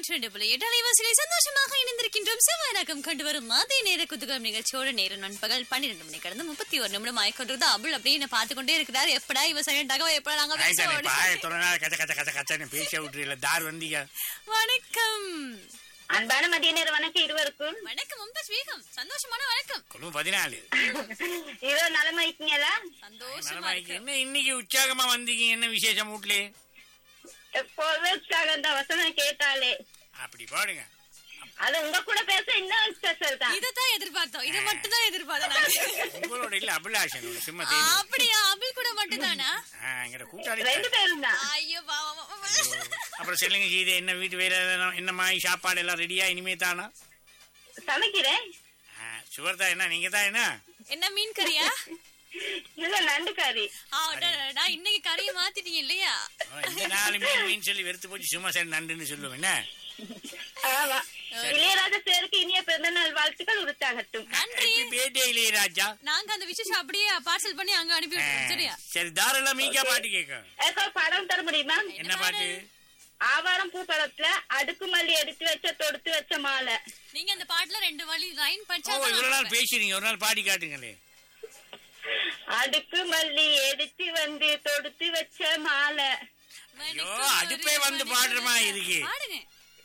நூற்றி ரெண்டு புள்ளி எட்டு அலைவாசிகளை சந்தோஷமாக இணைந்திருக்கின்றோம் செவ்வாய்நாக்கம் கண்டு வரும் மதிய நேர குதுகம் நிகழ்ச்சியோட நேரம் நண்பகல் பன்னிரெண்டு மணி கடந்து முப்பத்தி ஒரு நிமிடம் ஆய்கொண்டிருந்த அபுல் அப்படியே என்ன பார்த்து கொண்டே இருக்கிறார் எப்படா இவ சைலண்டாக எப்படா நாங்க ஆயிட்டானே, பேசுவோம் பாய தொடனா கச்ச கச்ச கச்ச கச்சன்னு பேச விட்டுறீங்களா தார் வந்தீங்க வணக்கம் அன்பான மதிய நேர வணக்கம் இருவருக்கும் வணக்கம் மும்தாஜ் வேகம் சந்தோஷமான வணக்கம் குழு பதினாலு இரவு நலமா இருக்கீங்களா சந்தோஷமா நலமாயிக்கு. இருக்கு என்ன இன்னைக்கு உற்சாகமா வந்தீங்க என்ன விசேஷம் வீட்லயே எப்போதுமே உற்சாகம் இந்த வசனம் கேட்டாலே அப்படி பாடுங்க அது உங்க கூட பேச இன்னும் ஸ்பெஷல் தான் இதைத்தான் எதிர்பார்த்தோம் இதை மட்டும் தான் எதிர்பார்த்தோம் நாங்க. உங்களோட இல்ல அபிலாஷன் சிம்ம ஆ, தேவி அப்படியா அபுல் கூட மட்டும் தானா எங்கிட்ட கூட்டாளி ரெண்டு பேரும் தான் ஐயோ பாவம், பாவம். அப்புறம் சொல்லுங்க கீதை என்ன வீட்டு வேலை எல்லாம் என்ன மாதிரி சாப்பாடு எல்லாம் ரெடியா இனிமே தானா சமைக்கிறேன் சுவர் தான் என்ன நீங்க தான் என்ன என்ன மீன் கறியா இல்ல நண்டு கறி ஆ, அடடடா, இன்னைக்கு கறியை மாத்திட்டீங்க இல்லையா ஆ, இந்த நாலு மீன் மீன் சொல்லி வெறுத்து போச்சு சும்மா சரி நண்டுன்னு சொல்லுவேன் என்ன ஆமா இளையராஜா சேருக்கு இனிய பிறந்த நாள் வாழ்த்துக்கள் உருத்தாகட்டும் நன்றி ஹாப்பி பர்த்டே இளையராஜா நாங்க அந்த விசேஷம் அப்படியே பார்சல் பண்ணி அங்க அனுப்பி ஆ, விட்டுறோம் சரியா சரி தாராளம் மீக்கா பாட்டு கேட்க ஏக்கா படம் தர முடியுமா என்ன பாட்டு ஆவாரம் பூ படத்துல அடுக்குமல்லி எடுத்து வச்ச தொடுத்து வச்ச மாலை நீங்க அந்த பாட்டுல ரெண்டு வழி லைன் ஓ படிச்சா இவ்வளவு நாள் பேசுறீங்க ஒரு நாள் பாடி காட்டுங்களே அடுக்கு மல்லி எடுத்து வந்து தொடுத்து வச்ச மாலை ஐயோ, அடுப்பே வந்து பாடுற மாதிரி இருக்கு. பாடுங்க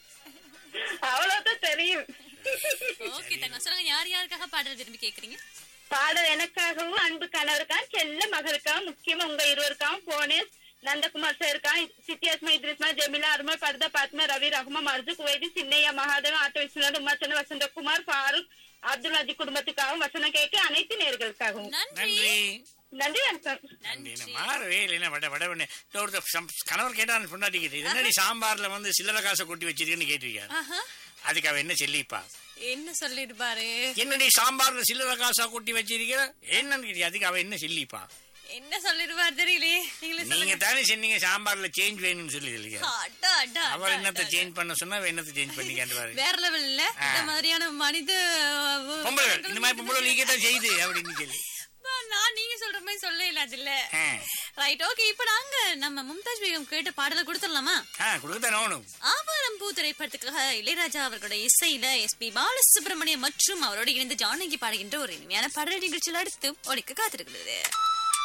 அவ்வளவுதான் தெரியும் ஓகே தங்க சொல்லுங்க யார் யாருக்காக பாடல் விரும்பி கேக்குறீங்க பாடல் எனக்காகவும் அன்பு கணவருக்காகவும் செல்ல மகளுக்காகவும் முக்கியமா உங்க இருவருக்காகவும் போனேன் நந்தகுமார் சாருக்கா சித்தியாஸ்மா இத்ரிஸ்மா ஜெமிலா அருமா பர்தா பாத்மா ரவி ரஹ்மா மர்ஜு குவைதி சின்னையா மகாதேவன் ஆட்டோ விஸ்வநாத் உமாச்சந்திர வசந்தகுமார் ஃபாரூக் அப்துல் அஜி குடும்பத்துக்காகவும் வசனம் கேட்க அனைத்து நேர்களுக்காகவும் நன்றி நன்றி நன்றி வணக்கம் என்ன மாறவே இல்லைன்னா வட வட பண்ணு ஒரு சம்- கணவர் கேட்டான் பொண்டாட்டி கேட்டு இது என்னடி சாம்பார்ல வந்து சில்லறை காசை கொட்டி வச்சிருக்கேன்னு கேட்டிருக்காரு ஆஹா. அதுக்கு அவ என்ன சொல்லிப்பா என்ன சொல்லிருப்பாரு என்னடி சாம்பார்ல சில்லறை காசா கொட்டி வச்சிருக்கிற என்னன்னு கேட்டி அதுக்கு அவ என்ன சொல்லிப்பா என்ன சொல்லிருப்பாரு தெரியலையே நீங்களே நீங்க சொல்லுங்க தானே சொன்னீங்க சாம்பார்ல சேஞ்ச் வேணும்னு சொல்லி இல்லையா அடா, அடா, அவர் அடா, என்னத்தை அடா. சேஞ்ச் பண்ண சொன்னா அவ என்னத்தை சேஞ்ச் பண்ணி கேட்டுவாரு வேற லெவல்ல இந்த மாதிரியான மனித பொம்பளை இந்த மாதிரி பொம்பளை நீங்க தான் செய்யுது அப்படின்னு சொல்லி பா, நான் நீங்க சொல்ற மாதிரி சொல்ல இல்ல அதுல ஆ. ரைட் ஓகே இப்ப நாங்க நம்ம மும்தாஜ் பேகம் கேட்ட பாடலை கொடுத்துடலாமா ஆ கொடுக்கத்தான் ஆகணும் ஆவாரம் பூ திரைப்படத்துக்காக இளையராஜா அவர்களோட இசையில எஸ் பி பாலசுப்ரமணியம் மற்றும் அவரோட இணைந்து ஜானகி பாடுகின்ற ஒரு இனிமையான பாடல் நிகழ்ச்சியில் அடுத்து ஒழிக்க காத்திருக்கிறது